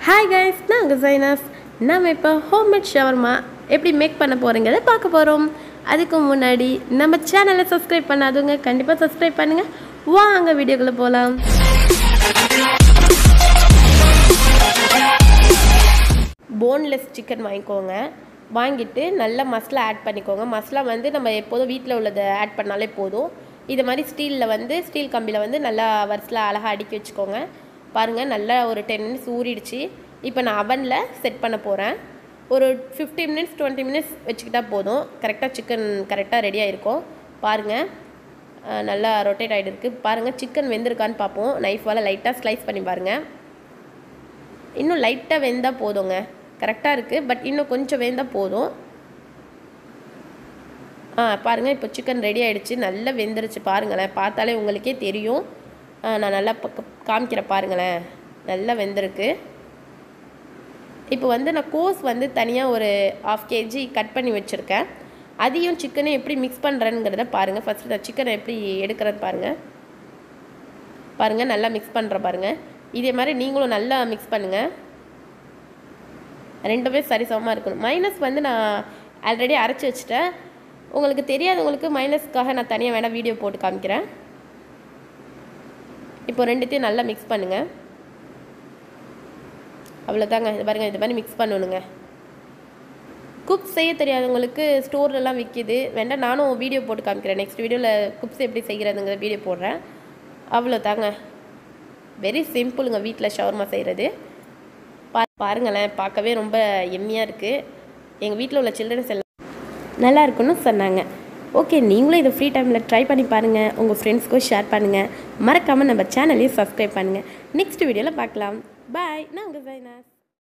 hi guys நான் உங்கள் ஜைனாஸ் நம்ம இப்போ ஹோம்மேட் ஷவர்மா எப்படி மேக் பண்ண போகிறோங்கிறத பார்க்க போகிறோம் அதுக்கு முன்னாடி நம்ம சேனலை சப்ஸ்கிரைப் பண்ணாதவங்க கண்டிப்பாக சப்ஸ்கிரைப் பண்ணுங்கள் வாங்க வீடியோக்குள்ளே போகலாம் போன்லெஸ் சிக்கன் வாங்கிக்கோங்க வாங்கிட்டு நல்ல மசாலா ஆட் பண்ணிக்கோங்க மசாலா வந்து நம்ம எப்போதும் வீட்டில் உள்ளதை ஆட் பண்ணாலே போதும் இது மாதிரி ஸ்டீலில் வந்து ஸ்டீல் கம்பியில் வந்து நல்லா வரிசலாக அழகாக அடுக்கி வச்சுக்கோங்க பாருங்கள் நல்லா ஒரு டென் மினிட்ஸ் ஊறிடுச்சு இப்போ நான் அவனில் செட் பண்ண போகிறேன் ஒரு ஃபிஃப்டி மினிட்ஸ் டுவெண்ட்டி மினிட்ஸ் வச்சுக்கிட்டா போதும் கரெக்டாக சிக்கன் கரெக்டாக ரெடியாக இருக்கும் பாருங்கள் அஹ் நல்லா ரொட்டேட் ஆகிட்டு இருக்குது பாருங்கள் சிக்கன் வெந்திருக்கான்னு பார்ப்போம் நைஃபால் லைட்டாக ஸ்லைஸ் பண்ணி பாருங்கள் இன்னும் லைட்டாக வெந்தால் போதுங்க கரெக்டாக இருக்குது பட் இன்னும் கொஞ்சம் வெந்தால் போதும் ஆ பாருங்கள் இப்போ சிக்கன் ரெடி ஆகிடுச்சு நல்லா வெந்துருச்சு பாருங்களேன் பார்த்தாலே உங்களுக்கே தெரியும் ஆ, நான் நல்லா பக்க காமிக்கிறேன் பாருங்களேன் நல்லா வெந்திருக்கு இப்போ வந்து நான் கோஸ் வந்து தனியாக ஒரு ஆஃப் கேஜி கட் பண்ணி வச்சுருக்கேன் அதையும் சிக்கனையும் எப்படி மிக்ஸ் பண்ணுறேங்கிறத பாருங்கள் ஃபஸ்ட்டு நான் சிக்கனை எப்படி எடுக்கிறது பாருங்கள் பாருங்கள் நல்லா மிக்ஸ் பண்ணுற பாருங்கள் இதே மாதிரி நீங்களும் நல்லா மிக்ஸ் பண்ணுங்கள் ரெண்டுமே சரிசமமாக இருக்கணும் மைனஸ் வந்து நான் ஆல்ரெடி அரைச்சி வச்சுட்டேன் உங்களுக்கு தெரியாதவங்களுக்கு மைனஸ்க்காக நான் தனியாக வேணால் வீடியோ போட்டு காமிக்கிறேன் இப்போ ரெண்டுத்தையும் நல்லா மிக்ஸ் பண்ணுங்கள் அவ்வளோதாங்க இது பாருங்கள் இது மாதிரி மிக்ஸ் பண்ணணுங்க குப்ஸ் செய்ய தெரியாதவங்களுக்கு ஸ்டோர்லலாம் விற்கிது வேண்டாம் நானும் வீடியோ போட்டு காமிக்கிறேன் நெக்ஸ்ட் வீடியோவில் குப்ஸ் எப்படி செய்கிறதுங்கிற வீடியோ போடுறேன் அவ்வளோதாங்க வெரி சிம்பிளுங்க வீட்டில் ஷவர்மா செய்கிறது பா பாருங்களேன் பார்க்கவே ரொம்ப எம்மியாக இருக்குது எங்கள் வீட்டில் உள்ள சில்ட்ரன்ஸ் எல்லாம் நல்லா இருக்குன்னு சொன்னாங்க ஓகே நீங்களும் இதை ஃப்ரீ டைமில் ட்ரை பண்ணி பாருங்கள் உங்கள் ஃப்ரெண்ட்ஸ்க்கும் ஷேர் பண்ணுங்கள் மறக்காமல் நம்ம சேனலையும் சப்ஸ்கிரைப் பண்ணுங்கள் நெக்ஸ்ட் வீடியோவில் பார்க்கலாம் பாய் நான் உங்கள் ஜைனாஸ்